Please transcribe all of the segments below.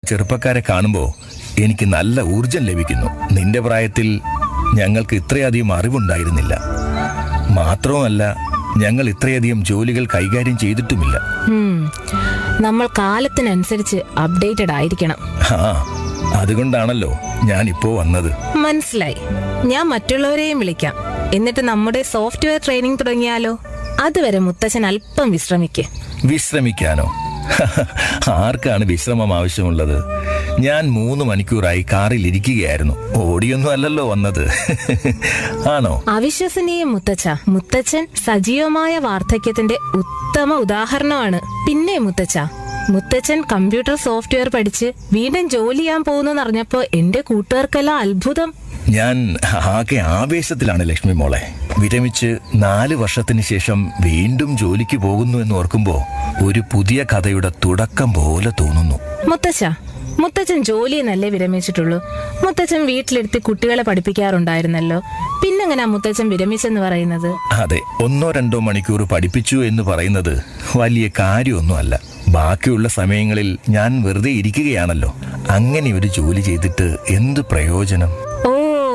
ചെറുപ്പക്കാരെ കാണുമ്പോൾ എനിക്ക് നല്ല ഊർജം ലഭിക്കുന്നു നിന്റെ പ്രായത്തിൽ ഞങ്ങൾക്ക് ഇത്രയധികം അറിവുണ്ടായിരുന്നില്ല മാത്രവുമല്ല ഞങ്ങൾ ഇത്രയധികം ജോലികൾ കൈകാര്യം ചെയ്തിട്ടുമില്ല ഹും, നമ്മൾ കാലത്തിനനുസരിച്ച് അപ്ഡേറ്റഡ് ആയിരിക്കണം ആ അതുകൊണ്ടാണല്ലോ ഞാൻ ഇപ്പോ വന്നത് മനസ്സിലായി ഞാൻ മറ്റുള്ളവരെയും വിളിക്കാം എന്നിട്ട് നമ്മുടെ സോഫ്റ്റ്വെയർ ട്രെയിനിങ് തുടങ്ങിയാലോ അതുവരെ മുത്തച്ഛൻ അല്പം വിശ്രമിക്ക് വിശ്രമിക്കാനോ ആർക്കാണ് വിശ്രമം ആവശ്യമുള്ളത് ഞാൻ മൂന്ന് മണിക്കൂറായി കാറിൽ ഇരിക്കുകയായിരുന്നു ഓടിയൊന്നും അല്ലല്ലോ വന്നത് ആണോ അവിശ്വസനീയം മുത്തച്ഛ മുത്തച്ഛൻ സജീവമായ വാർദ്ധക്യത്തിന്റെ ഉത്തമ ഉദാഹരണമാണ് പിന്നെ മുത്തച്ഛ മുത്തച്ഛൻ കമ്പ്യൂട്ടർ സോഫ്റ്റ്വെയർ പഠിച്ച് വീണ്ടും ജോലി ചെയ്യാൻ പോകുന്നു അറിഞ്ഞപ്പോ എന്റെ കൂട്ടുകാർക്കെല്ലാം അത്ഭുതം ഞാൻ ആകെ ആവേശത്തിലാണ് ലക്ഷ്മി മോളെ വിരമിച്ച് നാല് വർഷത്തിന് ശേഷം വീണ്ടും ജോലിക്ക് പോകുന്നു എന്ന് ഓർക്കുമ്പോ ഒരു പുതിയ കഥയുടെ തുടക്കം പോലെ തോന്നുന്നു മുത്തച്ഛ മുത്തച്ഛൻ ജോലിയെന്നല്ലേ വിരമിച്ചിട്ടുള്ളൂ മുത്തച്ഛൻ വീട്ടിലിരുത്തി കുട്ടികളെ പഠിപ്പിക്കാറുണ്ടായിരുന്നല്ലോ പിന്നെങ്ങനാ മുത്തച്ഛൻ വിരമിച്ചെന്ന് പറയുന്നത് അതെ ഒന്നോ രണ്ടോ മണിക്കൂർ പഠിപ്പിച്ചു എന്ന് പറയുന്നത് വലിയ കാര്യമൊന്നുമല്ല ബാക്കിയുള്ള സമയങ്ങളിൽ ഞാൻ വെറുതെ ഇരിക്കുകയാണല്ലോ അങ്ങനെ ഒരു ജോലി ചെയ്തിട്ട് എന്ത് പ്രയോജനം ഓ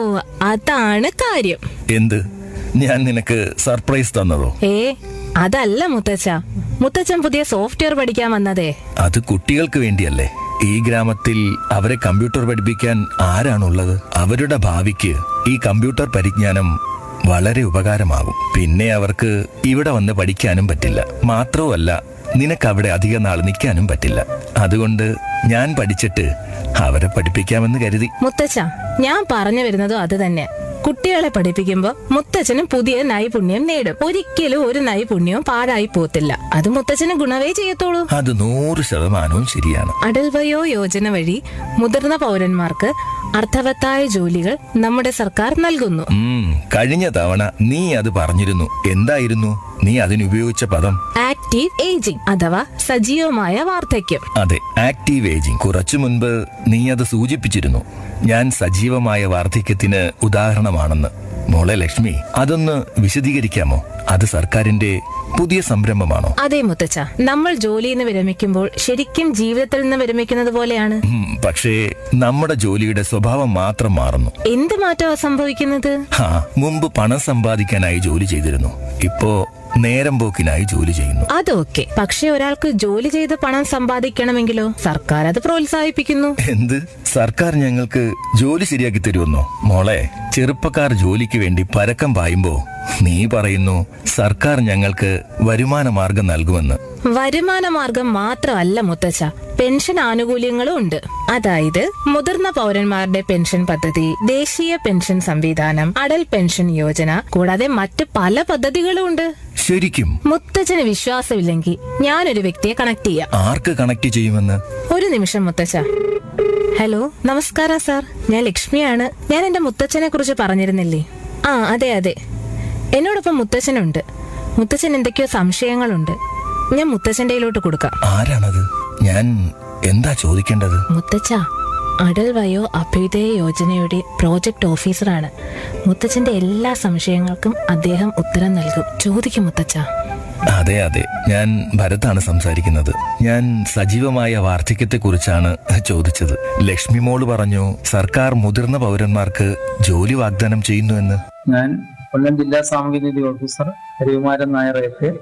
അതാണ് കാര്യം എന്ത് ഞാൻ നിനക്ക് സർപ്രൈസ് തന്നതോ ഏ അതല്ല മുത്തച്ഛ മുത്തച്ഛൻ പുതിയ സോഫ്റ്റ്വെയർ പഠിക്കാൻ വന്നതേ അത് കുട്ടികൾക്ക് വേണ്ടിയല്ലേ ഈ ഗ്രാമത്തിൽ അവരെ കമ്പ്യൂട്ടർ പഠിപ്പിക്കാൻ ആരാണുള്ളത് അവരുടെ ഭാവിക്ക് ഈ കമ്പ്യൂട്ടർ പരിജ്ഞാനം വളരെ ഉപകാരമാകും പിന്നെ അവർക്ക് ഇവിടെ വന്ന് പഠിക്കാനും പറ്റില്ല മാത്രവുമല്ല നിനക്ക് അവിടെ അധിക നാൾ നിൽക്കാനും പറ്റില്ല അതുകൊണ്ട് ഞാൻ പഠിച്ചിട്ട് അവരെ പഠിപ്പിക്കാമെന്ന് കരുതി മുത്തച്ഛ ഞാൻ പറഞ്ഞു വരുന്നതും അത് തന്നെ കുട്ടികളെ പഠിപ്പിക്കുമ്പോ മുത്തച്ഛനും പുതിയ നൈപുണ്യം നേടും ഒരിക്കലും ഒരു നൈപുണ്യവും പാഴായി പോത്തില്ല അത് മുത്തച്ഛന് ഗുണവേ ചെയ്യത്തുള്ളൂ അത് നൂറ് ശതമാനവും ശരിയാണ് അടൽ വയോ യോജന വഴി മുതിർന്ന പൗരന്മാർക്ക് അർത്ഥവത്തായ ജോലികൾ നമ്മുടെ സർക്കാർ നൽകുന്നു ഉം, കഴിഞ്ഞ തവണ നീ അത് പറഞ്ഞിരുന്നു എന്തായിരുന്നു നീ അതിനുപയോഗിച്ച പദം ആക്റ്റീവ് ഏജിംഗ് അഥവാ സജീവമായ വാർദ്ധക്യം അതെ ആക്റ്റീവ് ഏജിംഗ് കുറച്ചു മുൻപ് നീ അത് സൂചിപ്പിച്ചിരുന്നു ഞാൻ സജീവമായ വാർദ്ധക്യത്തിന് ഉദാഹരണമാണെന്ന് മോളെ ലക്ഷ്മി അതൊന്ന് വിശദീകരിക്കാമോ അത് സർക്കാരിന്റെ പുതിയ സംരംഭമാണോ അതെ മുത്തച്ഛ നമ്മൾ ജോലിയിൽ നിന്ന് വിരമിക്കുമ്പോൾ ശരിക്കും ജീവിതത്തിൽ നിന്ന് വിരമിക്കുന്നത് പോലെയാണ് ഉം, പക്ഷേ നമ്മുടെ ജോലിയുടെ സ്വഭാവം മാത്രം മാറുന്നു എന്ത് മാറ്റമാ സംഭവിക്കുന്നത് ഹാ മുമ്പ് പണം സമ്പാദിക്കാനായി ജോലി ചെയ്തിരുന്നു ഇപ്പോ നേരം പോക്കിനായി ജോലി ചെയ്യുന്നു അതൊക്കെ പക്ഷെ ഒരാൾക്ക് ജോലി ചെയ്ത് പണം സമ്പാദിക്കണമെങ്കിലോ സർക്കാർ അത് പ്രോത്സാഹിപ്പിക്കുന്നു എന്ത് സർക്കാർ ഞങ്ങൾക്ക് ജോലി ശരിയാക്കി തരുമെന്നോ മോളെ ചെറുപ്പക്കാർ ജോലിക്ക് വേണ്ടി പരക്കം പായുമ്പോ നീ പറയുന്നു സർക്കാർ ഞങ്ങൾക്ക് വരുമാന മാർഗം നൽകുമെന്ന് വരുമാന മാർഗം മാത്രമല്ല മുത്തച്ഛ പെൻഷൻ ആനുകൂല്യങ്ങളും ഉണ്ട് അതായത് മുതിർന്ന പൗരന്മാരുടെ പെൻഷൻ പദ്ധതി ദേശീയ പെൻഷൻ സംവിധാനം അടൽ പെൻഷൻ യോജന കൂടാതെ മറ്റ് പല പദ്ധതികളും ഉണ്ട് ശരിക്കും മുത്തച്ഛന് വിശ്വാസമില്ലെങ്കിൽ ഞാനൊരു വ്യക്തിയെ കണക്ട് ചെയ്യാം ആർക്ക് കണക്ട് ചെയ്യുമെന്ന് ഒരു നിമിഷം മുത്തച്ഛ ഹലോ നമസ്കാരം സാർ ഞാൻ ലക്ഷ്മിയാണ് ഞാൻ എന്റെ മുത്തച്ഛനെ കുറിച്ച് പറഞ്ഞിരുന്നില്ലേ ആ അതെ അതെ എന്നോടൊപ്പം മുത്തച്ഛനുണ്ട് മുത്തച്ഛൻ എന്തൊക്കെയോ സംശയങ്ങളുണ്ട് ഞാൻ മുത്തച്ഛൻ്റെ കയ്യിലോട്ട് കൊടുക്കാം ആരാണത് ഞാൻ എന്താ ചോദിക്കേണ്ടത് മുത്തച്ഛ അടൽ വയോ അഭ്യുദയ യോജനയുടെ പ്രോജക്ട് ഓഫീസറാണ് മുത്തച്ഛന്റെ എല്ലാ സംശയങ്ങൾക്കും അദ്ദേഹം ഉത്തരം നൽകും ചോദിക്കും മുത്തച്ഛ അതെ അതെ ഞാൻ ഭരതാണ് സംസാരിക്കുന്നത് ഞാൻ സജീവമായ വാർദ്ധക്യത്തെക്കുറിച്ചാണ് ചോദിച്ചത് ലക്ഷ്മി മോള് പറഞ്ഞു സർക്കാർ മുതിർന്ന പൗരന്മാർക്ക് ജോലി വാഗ്ദാനം ചെയ്യുന്നുവെന്ന് ഞാൻ കൊല്ലം ജില്ലാ സാമൂഹ്യനീതി officer Harikumaran Nair A K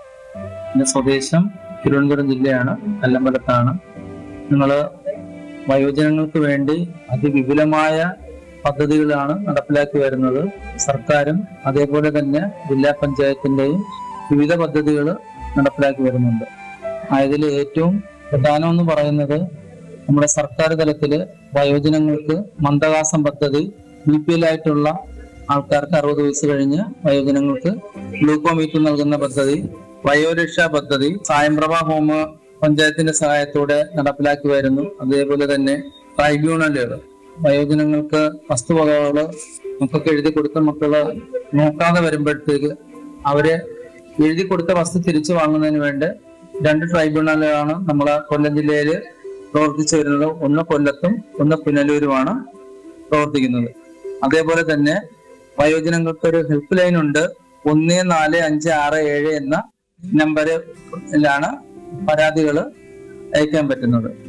എന്റെ സ്വദേശം തിരുവനന്തപുരം ജില്ലയാണ് കല്ലമ്പലത്താണ് നിങ്ങൾ വയോജനങ്ങൾക്ക് വേണ്ടി അതിവിപുലമായ പദ്ധതികളാണ് നടപ്പിലാക്കി വരുന്നത് സർക്കാരും അതേപോലെ തന്നെ ജില്ലാ പഞ്ചായത്തിന്റെയും വിവിധ പദ്ധതികൾ നടപ്പിലാക്കി വരുന്നുണ്ട് അതിൽ ഏറ്റവും പ്രധാനമെന്ന് പറയുന്നത് നമ്മുടെ സർക്കാർ തലത്തില് വയോജനങ്ങൾക്ക് മന്ദഹാസം പദ്ധതി ബി പി എൽ ആയിട്ടുള്ള ആൾക്കാർക്ക് അറുപത് വയസ്സ് കഴിഞ്ഞ് വയോജനങ്ങൾക്ക് ഗ്ലൂക്കോമീറ്റർ നൽകുന്ന പദ്ധതി വയോരക്ഷാ പദ്ധതി സായംപ്രഭ ഹോം പഞ്ചായത്തിന്റെ സഹായത്തോടെ നടപ്പിലാക്കി വരുന്നു അതേപോലെ തന്നെ ട്രൈബ്യൂണലുകൾ വയോജനങ്ങൾക്ക് വസ്തുവകകള് മക്കൾക്ക് എഴുതി കൊടുത്ത മക്കള് നോക്കാതെ വരുമ്പോഴത്തേക്ക് അവര് എഴുതി കൊടുത്ത വസ്തു തിരിച്ചു വാങ്ങുന്നതിന് വേണ്ടി രണ്ട് ട്രൈബ്യൂണലുകളാണ് നമ്മളെ കൊല്ലം ജില്ലയിൽ പ്രവർത്തിച്ചു വരുന്നത് ഒന്ന് കൊല്ലത്തും ഒന്ന് പുനലൂരുമാണ് പ്രവർത്തിക്കുന്നത് അതേപോലെ തന്നെ വയോജനങ്ങൾക്ക് ഒരു ഹെൽപ്പ് ലൈൻ ഉണ്ട് ഒന്ന് നാല് അഞ്ച് ആറ് ഏഴ് എന്ന നമ്പറിലാണ് പരാതികൾ അയക്കാൻ പറ്റുന്നത്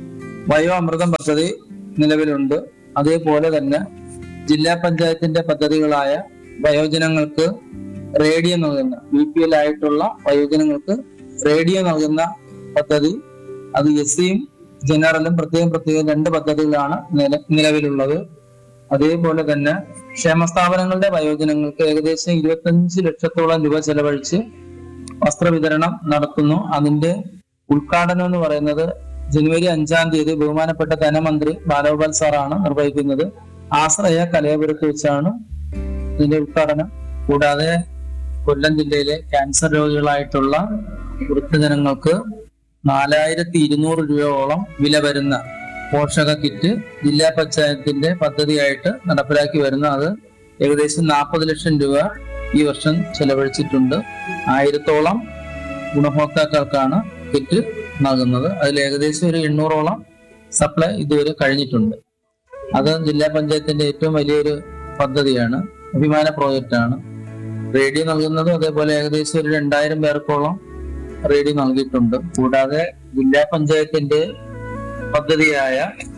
വയോ അമൃതം പദ്ധതി നിലവിലുണ്ട് അതേപോലെ തന്നെ ജില്ലാ പഞ്ചായത്തിന്റെ പദ്ധതികളായ വയോജനങ്ങൾക്ക് റേഡിയോ നൽകുന്ന ബി പി എൽ ആയിട്ടുള്ള വയോജനങ്ങൾക്ക് റേഡിയോ നൽകുന്ന പദ്ധതി അത് എസ് സിയും ജനറലും പ്രത്യേകം പ്രത്യേകം രണ്ട് പദ്ധതികളാണ് നില- നിലവിലുള്ളത് അതേപോലെ തന്നെ ക്ഷേമ സ്ഥാപനങ്ങളുടെ വയോജനങ്ങൾക്ക് ഏകദേശം ഇരുപത്തഞ്ച് ലക്ഷത്തോളം രൂപ ചെലവഴിച്ച് വസ്ത്രവിതരണം നടത്തുന്നു അതിന്റെ ഉദ്ഘാടനം എന്ന് പറയുന്നത് ജനുവരി അഞ്ചാം തീയതി ബഹുമാനപ്പെട്ട ധനമന്ത്രി ബാലഗോപാൽ സാറാണ് നിർവഹിക്കുന്നത് ആശ്രയ കലയപുരത്ത് വെച്ചാണ് ഇതിന്റെ ഉദ്ഘാടനം കൂടാതെ കൊല്ലം ജില്ലയിലെ ക്യാൻസർ രോഗികളായിട്ടുള്ള വൃദ്ധജനങ്ങൾക്ക് നാലായിരത്തി ഇരുന്നൂറ് രൂപയോളം വില വരുന്ന പോഷക കിറ്റ് ജില്ലാ പഞ്ചായത്തിന്റെ പദ്ധതിയായിട്ട് നടപ്പിലാക്കി വരുന്ന അത് ഏകദേശം നാൽപ്പത് ലക്ഷം രൂപ ഈ വർഷം ചെലവഴിച്ചിട്ടുണ്ട് ആയിരത്തോളം ഗുണഭോക്താക്കൾക്കാണ് കിറ്റ് നൽകുന്നത് അതിൽ ഏകദേശം ഒരു എണ്ണൂറോളം സപ്ലൈ ഇതുവരെ കഴിഞ്ഞിട്ടുണ്ട് അത് ജില്ലാ പഞ്ചായത്തിന്റെ ഏറ്റവും വലിയൊരു പദ്ധതിയാണ് അഭിമാന പ്രോജക്റ്റാണ് റേഡിയോ നൽകുന്നതും അതേപോലെ ഏകദേശം ഒരു രണ്ടായിരം പേർക്കോളം റേഡിയോ നൽകിയിട്ടുണ്ട് കൂടാതെ ജില്ലാ പഞ്ചായത്തിന്റെ പദ്ധതിയായ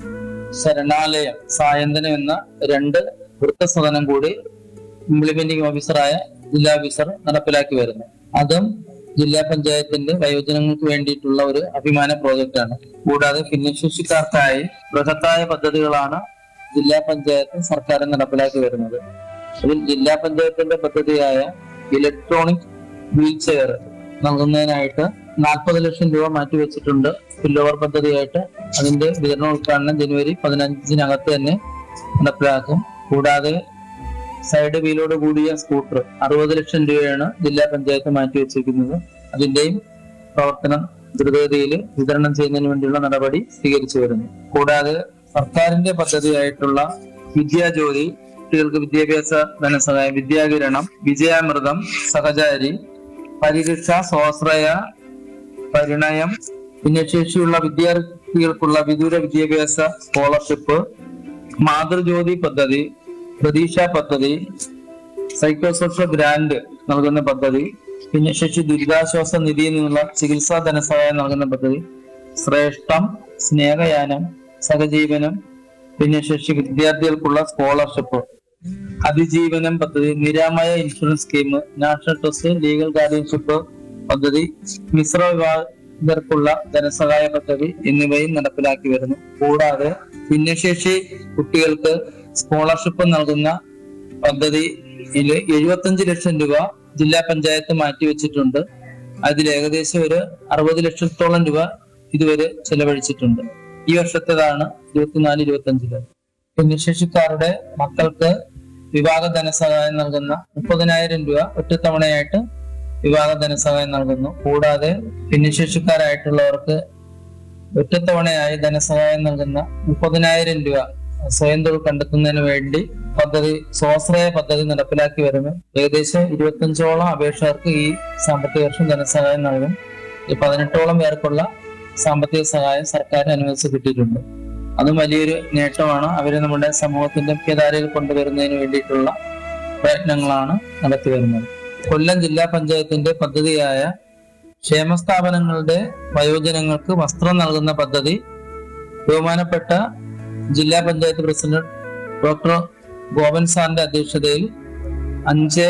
ശരണാലയം സായന്തനം എന്ന രണ്ട് വൃത്തസദനം കൂടി ഇംപ്ലിമെന്റിംഗ് ഓഫീസറായ ജില്ലാ ഓഫീസർ നടപ്പിലാക്കി വരുന്നു അതും ജില്ലാ പഞ്ചായത്തിന്റെ വയോജനങ്ങൾക്ക് വേണ്ടിയിട്ടുള്ള ഒരു അഭിമാന പ്രോജക്റ്റാണ് കൂടാതെ ഭിന്നശേഷിക്കാർക്കായി ബൃഹത്തായ പദ്ധതികളാണ് ജില്ലാ പഞ്ചായത്ത് സർക്കാർ നടപ്പിലാക്കി വരുന്നത് അതിൽ ജില്ലാ പഞ്ചായത്തിന്റെ പദ്ധതിയായ ഇലക്ട്രോണിക് വീൽ ചെയർ നൽകുന്നതിനായിട്ട് നാൽപ്പത് ലക്ഷം രൂപ മാറ്റിവെച്ചിട്ടുണ്ട് സ്പില്ലോവർ പദ്ധതിയായിട്ട് അതിന്റെ വിതരണോദ്ഘാടനം ജനുവരി പതിനഞ്ചിനകത്ത് തന്നെ നടപ്പിലാക്കും കൂടാതെ സൈഡ് വീലോട് കൂടിയ സ്കൂട്ടർ അറുപത് ലക്ഷം രൂപയാണ് ജില്ലാ പഞ്ചായത്ത് മാറ്റിവെച്ചിരിക്കുന്നത് അതിന്റെയും പ്രവർത്തനം ദ്രുതഗതിയിൽ വിതരണം ചെയ്യുന്നതിന് വേണ്ടിയുള്ള നടപടി സ്വീകരിച്ചു വരുന്നു കൂടാതെ സർക്കാരിന്റെ പദ്ധതിയായിട്ടുള്ള വിദ്യാജ്യോതി കുട്ടികൾക്ക് വിദ്യാഭ്യാസ ധനസഹായം വിദ്യാകിരണം വിജയാമൃതം സഹചാരി പരിരക്ഷ സ്വാശ്രയ പരിണയം ഭിന്നശേഷിയുള്ള വിദ്യാർത്ഥികൾക്കുള്ള വിദൂര വിദ്യാഭ്യാസ സ്കോളർഷിപ്പ് മാതൃജ്യോതി പദ്ധതി പ്രതീക്ഷ പദ്ധതി സൈക്കോസോഷ്യൽ ഗ്രാന്റ് നൽകുന്ന പദ്ധതി ഭിന്നശേഷി ദുരിതാശ്വാസ നിധിയിൽ നിന്നുള്ള ചികിത്സാ ധനസഹായം നൽകുന്ന പദ്ധതി ശ്രേഷ്ഠം സ്നേഹയാനം സഹജീവനം ഭിന്നശേഷി വിദ്യാർത്ഥികൾക്കുള്ള സ്കോളർഷിപ്പ് അതിജീവനം പദ്ധതി Niramaya insurance scheme national trust legal guardianship പദ്ധതി മിശ്ര വിവാഹർക്കുള്ള ധനസഹായ പദ്ധതി എന്നിവയും നടപ്പിലാക്കി വരുന്നു കൂടാതെ ഭിന്നശേഷി കുട്ടികൾക്ക് സ്കോളർഷിപ്പ് നൽകുന്ന പദ്ധതിയിൽ എഴുപത്തഞ്ച് ലക്ഷം രൂപ ജില്ലാ പഞ്ചായത്ത് മാറ്റിവെച്ചിട്ടുണ്ട് അതിൽ ഏകദേശം ഒരു അറുപത് ലക്ഷത്തോളം രൂപ ഇതുവരെ ചെലവഴിച്ചിട്ടുണ്ട് ഈ വർഷത്തേതാണ് ഇരുപത്തിനാല് ഇരുപത്തഞ്ചില് ഭിന്നശേഷിക്കാരുടെ മക്കൾക്ക് വിവാഹ ധനസഹായം നൽകുന്ന മുപ്പതിനായിരം രൂപ ഒറ്റത്തവണയായിട്ട് വിവാഹ ധനസഹായം നൽകുന്നു കൂടാതെ ഭിന്നശേഷിക്കാരായിട്ടുള്ളവർക്ക് ഒറ്റത്തവണയായി ധനസഹായം നൽകുന്ന മുപ്പതിനായിരം രൂപ സ്വയം തൊഴിൽ കണ്ടെത്തുന്നതിന് വേണ്ടി പദ്ധതി സ്വാശ്രയ പദ്ധതി നടപ്പിലാക്കി വരുന്നു ഏകദേശം ഇരുപത്തഞ്ചോളം അപേക്ഷകർക്ക് ഈ സാമ്പത്തിക വർഷം ധനസഹായം നൽകും ഈ പതിനെട്ടോളം പേർക്കുള്ള സാമ്പത്തിക സഹായം സർക്കാർ അനുവദിച്ച് കിട്ടിയിട്ടുണ്ട് അതും വലിയൊരു നേട്ടമാണ് അവരെ നമ്മുടെ സമൂഹത്തിന്റെ മുഖ്യധാരയിൽ കൊണ്ടുവരുന്നതിന് വേണ്ടിയിട്ടുള്ള പ്രയത്നങ്ങളാണ് നടത്തി വരുന്നത് കൊല്ലം ജില്ലാ പഞ്ചായത്തിന്റെ പദ്ധതിയായ ക്ഷേമ സ്ഥാപനങ്ങളുടെ വയോജനങ്ങൾക്ക് വസ്ത്രം നൽകുന്ന പദ്ധതി ബഹുമാനപ്പെട്ട ജില്ലാ പഞ്ചായത്ത് പ്രസിഡന്റ് ഡോക്ടർ ഗോപൻ സാറിന്റെ അധ്യക്ഷതയിൽ അഞ്ച്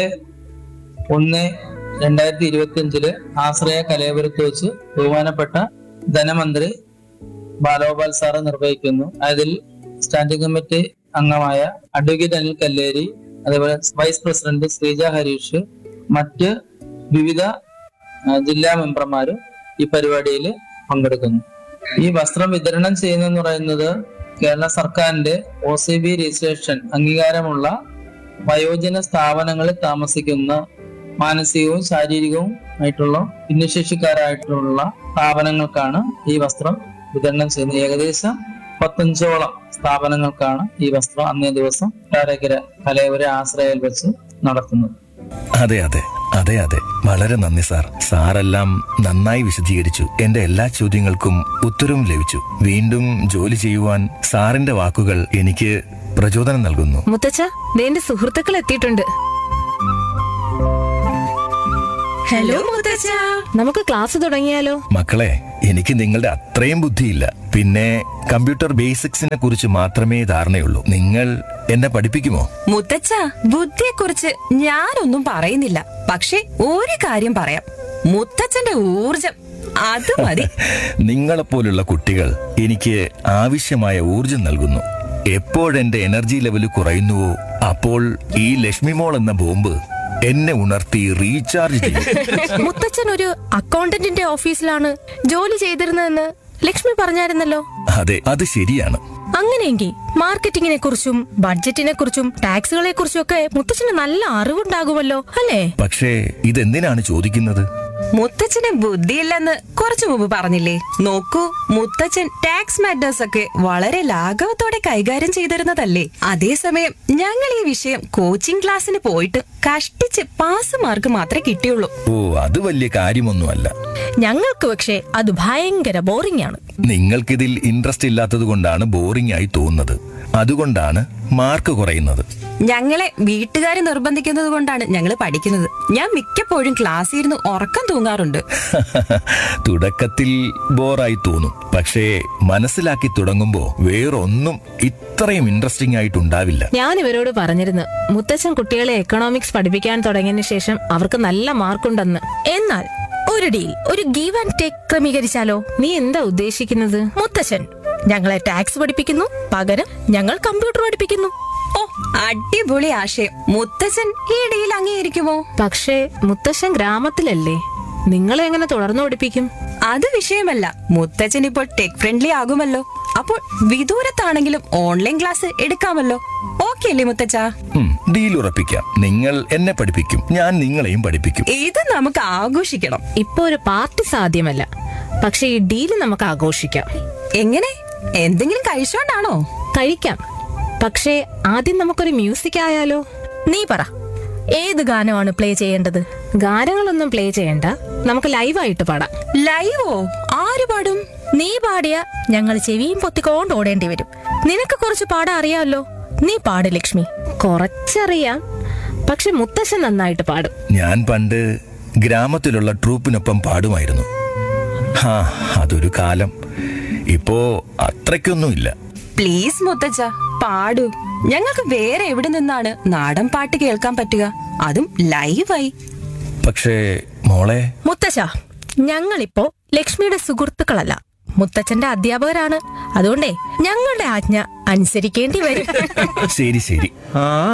ഒന്ന് രണ്ടായിരത്തി ഇരുപത്തി അഞ്ചില് ആശ്രയ കലയപുരത്ത് വെച്ച് ബഹുമാനപ്പെട്ട ധനമന്ത്രി ബാലഗോപാൽ സാറ് നിർവഹിക്കുന്നു അതിൽ സ്റ്റാൻഡിംഗ് കമ്മിറ്റി അംഗമായ അഡ്വക്കേറ്റ് അനിൽ കല്ലേരി അതേപോലെ വൈസ് പ്രസിഡന്റ് ശ്രീജ ഹരീഷ് മറ്റ് വിവിധ ആ, ജില്ലാ മെമ്പർമാരും ഈ പരിപാടിയിൽ പങ്കെടുക്കുന്നു ഈ വസ്ത്രം വിതരണം ചെയ്യുന്നതെന്ന് പറയുന്നത് കേരള സർക്കാരിന്റെ ഒ സി ബി രജിസ്ട്രേഷൻ അംഗീകാരമുള്ള വയോജന സ്ഥാപനങ്ങളിൽ താമസിക്കുന്ന മാനസികവും ശാരീരികവും ആയിട്ടുള്ള ഭിന്നശേഷിക്കാരായിട്ടുള്ള സ്ഥാപനങ്ങൾക്കാണ് ഈ വസ്ത്രം വിതരണം ചെയ്യുന്നത് ഏകദേശം പത്തഞ്ചോളം സ്ഥാപനങ്ങൾക്കാണ് ഈ വസ്ത്രം അന്നേ ദിവസം കൊട്ടാരക്കര കലയവര ആശ്രയയിൽ വെച്ച് നടത്തുന്നത് അതെ അതെ അതെ അതെ വളരെ നന്ദി സാർ സാറെല്ലാം നന്നായി വിശദീകരിച്ചു എന്റെ എല്ലാ ചോദ്യങ്ങൾക്കും ഉത്തരവും ലഭിച്ചു വീണ്ടും ജോലി ചെയ്യുവാൻ സാറിന്റെ വാക്കുകൾ എനിക്ക് പ്രചോദനം നൽകുന്നു മുത്തച്ഛ ദേ എന്റെ സുഹൃത്തുക്കൾ എത്തിയിട്ടുണ്ട് ഹലോ മുത്തച്ഛ നമുക്ക് ക്ലാസ് തുടങ്ങിയാലോ മക്കളെ എനിക്ക് നിങ്ങളുടെ അത്രയും ബുദ്ധിയില്ല പിന്നെ കമ്പ്യൂട്ടർ ബേസിക്സിനെ കുറിച്ച് മാത്രമേ ധാരണയുള്ളൂ നിങ്ങൾ എന്നെ പഠിപ്പിക്കുമോ മുത്തച്ഛ ബുദ്ധിയെക്കുറിച്ച് ഞാനൊന്നും പറയുന്നില്ല പക്ഷെ ഒരു കാര്യം പറയാം മുത്തച്ഛന്റെ ഊർജം അത് മതി നിങ്ങളെപ്പോലുള്ള കുട്ടികൾ എനിക്ക് ആവശ്യമായ ഊർജം നൽകുന്നു എപ്പോഴെന്റെ എനർജി ലെവൽ കുറയുന്നുവോ അപ്പോൾ ഈ ലക്ഷ്മിമോൾ എന്ന ബോംബ് എന്നെ ഉണർത്തി റീചാർജ് ചെയ്യും മുത്തച്ഛൻ ഒരു അക്കൗണ്ടന്റിന്റെ ഓഫീസിലാണ് ജോലി ചെയ്തിരുന്നതെന്ന് ലക്ഷ്മി പറഞ്ഞായിരുന്നല്ലോ അതെ അത് ശരിയാണ് അങ്ങനെയെങ്കിൽ മാർക്കറ്റിങ്ങിനെ കുറിച്ചും ബഡ്ജറ്റിനെ കുറിച്ചും ടാക്സുകളെ കുറിച്ചും ഒക്കെ മുത്തച്ഛന് നല്ല അറിവുണ്ടാകുമല്ലോ അല്ലേ പക്ഷേ ഇതെന്തിനാണ് ചോദിക്കുന്നത് മുത്തച്ഛന് ബുദ്ധിയില്ലെന്ന് കുറച്ചു മുമ്പ് പറഞ്ഞില്ലേ നോക്കൂ മുത്തച്ഛൻ ടാക്സ് മാറ്റേഴ്സ് ഒക്കെ വളരെ ലാഘവത്തോടെ കൈകാര്യം ചെയ്തിരുന്നതല്ലേ അതേസമയം ഞങ്ങൾ ഈ വിഷയം കോച്ചിങ് ക്ലാസ്സിന് പോയിട്ട് കഷ്ടിച്ച് പാസ് മാർക്ക് മാത്രമേ കിട്ടിയുള്ളൂ ഓ അത് വലിയ കാര്യമൊന്നുമല്ല ഞങ്ങൾക്ക് പക്ഷേ അത് ഭയങ്കര ബോറിംഗ് ആണ് നിങ്ങൾക്കിതിൽ ഇൻട്രസ്റ്റ് ഇല്ലാത്തത് കൊണ്ടാണ് ബോറിംഗ് ആയി തോന്നുന്നത് അതുകൊണ്ടാണ് മാർക്ക് കുറയുന്നത് ഞങ്ങളെ വീട്ടുകാരെ നിർബന്ധിക്കുന്നത് കൊണ്ടാണ് ഞങ്ങൾ പഠിക്കുന്നത് ഞാൻ മിക്കപ്പോഴും ക്ലാസ്സിൽ ഇരുന്ന് ഉറക്കം തൂങ്ങാറുണ്ട് തുടക്കത്തിൽ ബോറായി തോന്നും പക്ഷേ മനസ്സിലാക്കി തുടങ്ങുമ്പോ വേറൊന്നും ഇത്രയും ഇൻട്രസ്റ്റിംഗ് ആയിട്ടുണ്ടാവില്ല ഞാൻ ഇവരോട് പറഞ്ഞിരുന്നു മുത്തച്ഛൻ കുട്ടികളെ എക്കണോമിക്സ് പഠിപ്പിക്കാൻ തുടങ്ങിയതിന് ശേഷം അവർക്ക് നല്ല മാർക്കുണ്ടെന്ന് എന്നാൽ ഒരു ഡീൽ ഒരു ഗീവ് ആൻഡ് ടേക്ക് ക്രമീകരിച്ചാലോ നീ എന്താ ഉദ്ദേശിക്കുന്നത് മുത്തച്ഛൻ ഞങ്ങളെ ടാക്സ് പഠിപ്പിക്കുന്നു പകരം ഞങ്ങൾ കമ്പ്യൂട്ടർ പഠിപ്പിക്കുന്നു ഓ അടിപൊളി ആശയം മുത്തച്ഛൻ ഈ ഡീൽ അംഗീകരിക്കുമോ പക്ഷേ മുത്തശ്ശൻ ഗ്രാമത്തിലല്ലേ നിങ്ങളെ എങ്ങനെ തുടർന്നു പഠിപ്പിക്കും അത് വിഷയമല്ല മുത്തച്ഛൻ ഇപ്പോൾ ടെക് ഫ്രണ്ട്ലി ആകുമല്ലോ അപ്പോൾ വിദൂരത്താണെങ്കിലും ഓൺലൈൻ ക്ലാസ് എടുക്കാമല്ലോ ഓക്കെ അല്ലേ മുത്തച്ഛ ഉം, ഡീൽ ഉറപ്പിക്കാം നിങ്ങൾ എന്നെ പഠിപ്പിക്കും ഞാൻ നിങ്ങളെയും പഠിപ്പിക്കും ഇത് നമുക്ക് ആഘോഷിക്കണം ഇപ്പൊ ഒരു പാർട്ടി സാധ്യമല്ല പക്ഷെ ഈ ഡീല് നമുക്ക് ആഘോഷിക്കാം എങ്ങനെ എന്തെങ്കിലും കഴിച്ചോണ്ടാണോ കഴിക്കാം പക്ഷേ ആദ്യം നമുക്കൊരു മ്യൂസിക് ആയാലോ നീ പറ ഏത് ഗാനമാണ് പ്ലേ ചെയ്യേണ്ടത് ഗാനങ്ങളൊന്നും പ്ലേ ചെയ്യണ്ട നമുക്ക് ലൈവായിട്ട് പാടാം ലൈവോ ആര് പാടും നീ പാടിയ ഞങ്ങൾ ചെവിയും പൊത്തിക്കൊണ്ട് ഓടേണ്ടി വരും നിനക്ക് കുറച്ച് പാടാൻ അറിയാമല്ലോ നീ പാട് ലക്ഷ്മി കുറച്ചറിയാം പക്ഷെ മുത്തശ്ശൻ നന്നായിട്ട് പാടും ഞാൻ പണ്ട് ഗ്രാമത്തിലുള്ള ട്രൂപ്പിനൊപ്പം പാടുമായിരുന്നു ഹാ അതൊരു കാലം ഇപ്പോ അത്രയ്ക്കൊന്നുമില്ല പ്ലീസ് മുത്തച്ഛ പാടൂ ഞങ്ങൾക്ക് വേറെ എവിടെ നിന്നാണ് നാടൻ പാട്ട് കേൾക്കാൻ പറ്റുക അതും ലൈവായി പക്ഷേ മോളെ മുത്തശ്ശ ഞങ്ങളിപ്പോ ലക്ഷ്മിയുടെ സുഹൃത്തുക്കളല്ല മുത്തച്ഛന്റെ അധ്യാപകരാണ് അതുകൊണ്ടേ ഞങ്ങളുടെ ആജ്ഞ അനുസരിക്കേണ്ടി വരും ശരി ശരി ആ